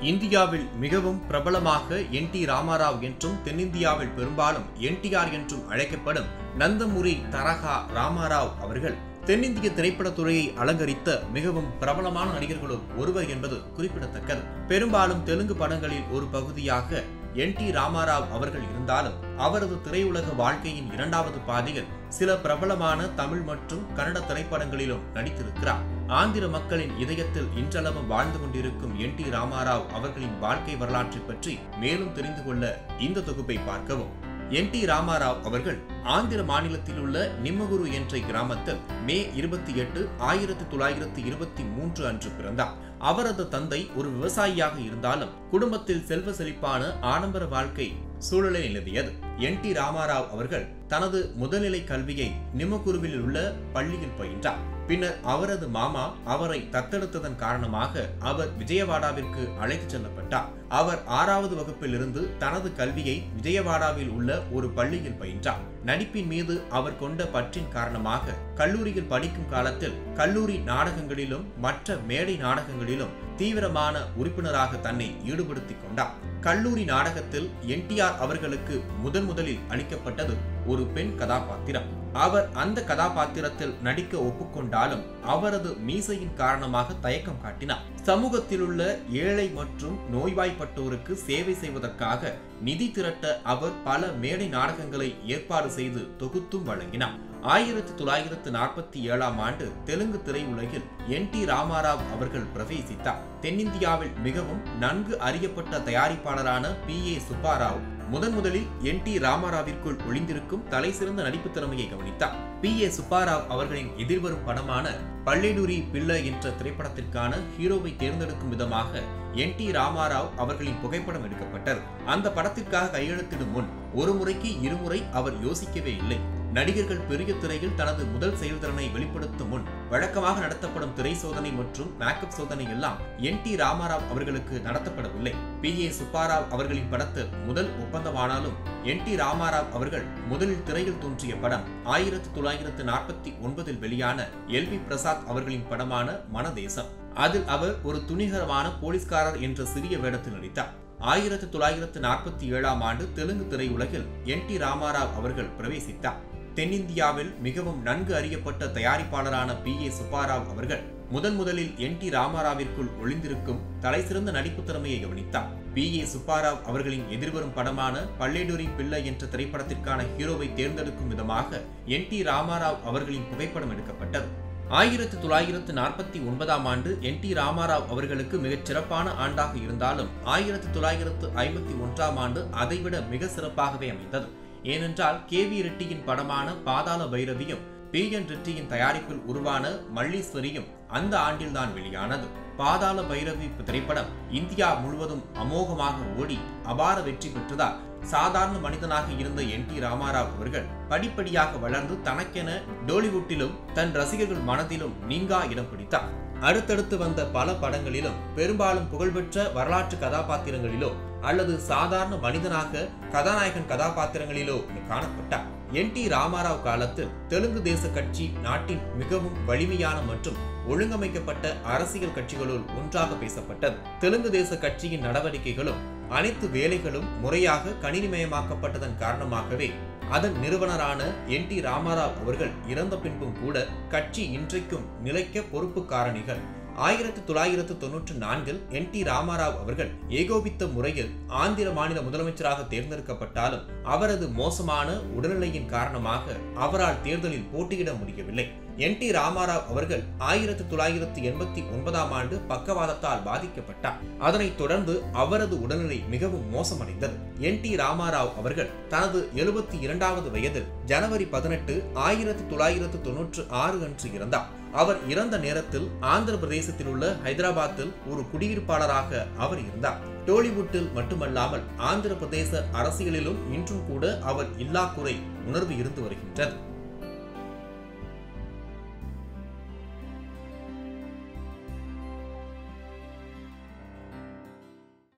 இந்தியாவில் மிகவும் பிரபலமாக என் டி ராமாராவ் என்றும் தென்னிந்தியாவில் பெரும்பாலும் என்டிஆர் என்றும் அழைக்கப்படும் நந்தமுரி தரகா ராமாராவ் அவர்கள் தென்னிந்திய திரைப்படத்துறையை அலங்கரித்த மிகவும் பிரபலமான நடிகர்களுள் ஒருவர் என்பது குறிப்பிடத்தக்கது பெரும்பாலும் தெலுங்கு படங்களில் ஒரு பகுதியாக என் டி ராமாராவ் அவர்கள் இருந்தாலும் அவரது திரையுலக வாழ்க்கையின் இரண்டாவது பாதையில் சில பிரபலமான தமிழ் மற்றும் கன்னட திரைப்படங்களிலும் நடித்திருக்கிறார் ஆந்திர மக்களின் இதயத்தில் இன்றளவும் வாழ்ந்து கொண்டிருக்கும் என் டி ராமாராவ் அவர்களின் வாழ்க்கை வரலாற்றை பற்றி மேலும் தெரிந்து கொள்ள இந்த தொகுப்பை பார்க்கவும் என் டி ராமாராவ் அவர்கள் ஆந்திர மாநிலத்தில் உள்ள நிம்மகுரு என்ற கிராமத்தில் மே இருபத்தி எட்டு ஆயிரத்தி தொள்ளாயிரத்தி இருபத்தி மூன்று அன்று பிறந்தார் அவரது தந்தை ஒரு விவசாயியாக இருந்தாலும் குடும்பத்தில் செல்வ செழிப்பான ஆடம்பர வாழ்க்கை சூழலை நிலவியது என் டி ராமாராவ் அவர்கள் தனது முதல்நிலை கல்வியை நிம்மகுருவில் உள்ள பள்ளியில் பயின்றார் பின்னர் அவரது மாமா அவரை தத்தெடுத்ததன் காரணமாக அவர் விஜயவாடாவிற்கு அழைத்துச் செல்லப்பட்டார் அவர் ஆறாவது வகுப்பிலிருந்து தனது கல்வியை விஜயவாடாவில் உள்ள ஒரு பள்ளியில் பயின்றார் நடிப்பின் மீது அவர் கொண்ட பற்றின் காரணமாக கல்லூரியில் படிக்கும் காலத்தில் கல்லூரி நாடகங்களிலும் மற்ற மேடை நாடகங்களிலும் தீவிரமான உறுப்பினராக தன்னை ஈடுபடுத்திக் கொண்டார் கல்லூரி நாடகத்தில் என்டிஆர் அவர்களுக்கு முதன் முதலில் அளிக்கப்பட்டது ஒரு பெண் கதாபாத்திரம் அவர் அந்த கதாபாத்திரத்தில் நடிக்க ஒப்புக்கொண்டாலும் அவரது மீசையின் காரணமாக தயக்கம் காட்டினார் சமூகத்தில் உள்ள ஏழை மற்றும் நோய்வாய்ப்பட்டோருக்கு சேவை செய்வதற்காக நிதி திரட்ட அவர் பல மேடை நாடகங்களை ஏற்பாடு செய்து தொகுத்தும் வழங்கினார் ஆயிரத்தி தொள்ளாயிரத்து நாற்பத்தி ஏழாம் ஆண்டு தெலுங்கு திரையுலகில் என் டி ராமாராவ் அவர்கள் பிரவேசித்தார் தென்னிந்தியாவில் மிகவும் நன்கு அறியப்பட்ட தயாரிப்பாளரான பி ஏ சுப்பாராவ் முதன் முதலில் என் டி ராமாராவிற்குள் ஒளிந்திருக்கும் தலைசிறந்த நடிப்பு திறமையை கவனித்தார் பி ஏ சுப்பாராவ் அவர்களின் எதிர்வரும் படமான பள்ளேடூரி பிள்ளை என்ற திரைப்படத்திற்கான ஹீரோவை தேர்ந்தெடுக்கும் விதமாக என் டி ராமாராவ் அவர்களின் புகைப்படம் எடுக்கப்பட்டது அந்த படத்திற்காக கையெழுத்திடும் முன் ஒரு முறைக்கு இருமுறை அவர் யோசிக்கவே இல்லை நடிகர்கள் பெரிய திரையில் தனது முதல் செயல்திறனை வெளிப்படுத்தும் முன் வழக்கமாக நடத்தப்படும் திரை சோதனை மற்றும் மேக்கப் சோதனை எல்லாம் என் டி ராமாராவ் அவர்களுக்கு நடத்தப்படவில்லை பி ஏ சுப்பாராவ் அவர்களின் படத்தில் முதல் ஒப்பந்தமானாலும் என் டி ராமாராவ் அவர்கள் முதலில் திரையில் தோன்றிய படம் ஆயிரத்தி தொள்ளாயிரத்து நாற்பத்தி ஒன்பதில் வெளியான எல் வி பிரசாத் அவர்களின் படமான மனதேசம் அதில் அவர் ஒரு துணிகரமான போலீஸ்காரர் என்ற சிறிய வேடத்தில் நடித்தார் ஆயிரத்தி தொள்ளாயிரத்து நாற்பத்தி ஏழாம் ஆண்டு தெலுங்கு திரையுலகில் என் டி ராமாராவ் அவர்கள் பிரவேசித்தார் தென்னிந்தியாவில் மிகவும் நன்கு அறியப்பட்ட தயாரிப்பாளரான பி ஏ சுப்பாராவ் அவர்கள் முதன் முதலில் என் டி ராமாராவிற்குள் ஒளிந்திருக்கும் தலைசிறந்த நடிப்பு திறமையை கவனித்தார் பி ஏ சுப்பாராவ் அவர்களின் எதிர்வரும் படமான பள்ளேடூரி பிள்ளை என்ற திரைப்படத்திற்கான ஹீரோவை தேர்ந்தெடுக்கும் விதமாக என் டி ராமாராவ் அவர்களின் புகைப்படம் எடுக்கப்பட்டது ஆயிரத்தி தொள்ளாயிரத்து நாற்பத்தி ஒன்பதாம் ஆண்டு என் டி ராமாராவ் அவர்களுக்கு மிகச் சிறப்பான ஆண்டாக இருந்தாலும் ஆயிரத்தி தொள்ளாயிரத்து ஐம்பத்தி ஒன்றாம் ஆண்டு அதைவிட மிக சிறப்பாகவே அமைந்தது ஏனென்றால் கே வி ரெட்டியின் படமான பாதாள பைரவியும் பி என் ரெட்டியின் தயாரிப்பில் உருவான மல்லீஸ்வரியும் அந்த ஆண்டில்தான் வெளியானது பாதாள பைரவி திரைப்படம் இந்தியா முழுவதும் அமோகமாக ஓடி அபார வெற்றி பெற்றதால் சாதாரண மனிதனாக இருந்த என் டி ராமாராவ் அவர்கள் படிப்படியாக வளர்ந்து தனக்கென டோலிவுட்டிலும் தன் ரசிகர்கள் மனதிலும் நீங்கா இடம் பிடித்தார் அடுத்தடுத்து வந்த பல படங்களிலும் பெரும்பாலும் புகழ்பெற்ற வரலாற்று கதாபாத்திரங்களிலோ அல்லது சாதாரண மனிதனாக கதாநாயகன் கதாபாத்திரங்களிலோ காணப்பட்டார் என் டி ராமாராவ் காலத்தில் தெலுங்கு தேச கட்சி நாட்டின் மிகவும் வலிமையான மற்றும் ஒழுங்கமைக்கப்பட்ட அரசியல் கட்சிகளுள் ஒன்றாக பேசப்பட்டது தெலுங்கு தேச கட்சியின் நடவடிக்கைகளும் அனைத்து வேலைகளும் முறையாக கணினிமயமாக்கப்பட்டதன் காரணமாகவே அதன் நிறுவனரான என் டி ராமாராவ் அவர்கள் இறந்த பின்பும் கூட கட்சி இன்றைக்கும் நிலைக்க பொறுப்பு காரணிகள் ஆயிரத்தி தொள்ளாயிரத்து தொன்னூற்று நான்கில் என் டி ராமாராவ் அவர்கள் ஏகோபித்த முறையில் ஆந்திர மாநில முதலமைச்சராக தேர்ந்தெடுக்கப்பட்டாலும் அவரது மோசமான உடல்நிலையின் காரணமாக அவரால் தேர்தலில் போட்டியிட முடியவில்லை என் டி ராமாராவ் அவர்கள் ஆயிரத்தி தொள்ளாயிரத்தி எண்பத்தி ஒன்பதாம் ஆண்டு பக்கவாதத்தால் பாதிக்கப்பட்டார் அதனைத் தொடர்ந்து அவரது உடல்நிலை மிகவும் மோசமடைந்தது என் டி ராமாராவ் அவர்கள் தனது எழுபத்தி இரண்டாவது வயதில் ஜனவரி பதினெட்டு ஆயிரத்தி தொள்ளாயிரத்து தொன்னூற்று ஆறு அன்று இறந்தார் அவர் இறந்த நேரத்தில் ஆந்திர பிரதேசத்தில் உள்ள ஹைதராபாத்தில் ஒரு குடியிருப்பாளராக அவர் இருந்தார் டோலிவுட்டில் மட்டுமல்லாமல் ஆந்திர பிரதேச அரசியலிலும் இன்றும் கூட அவர் இல்லா குறை உணர்வு இருந்து வருகின்றது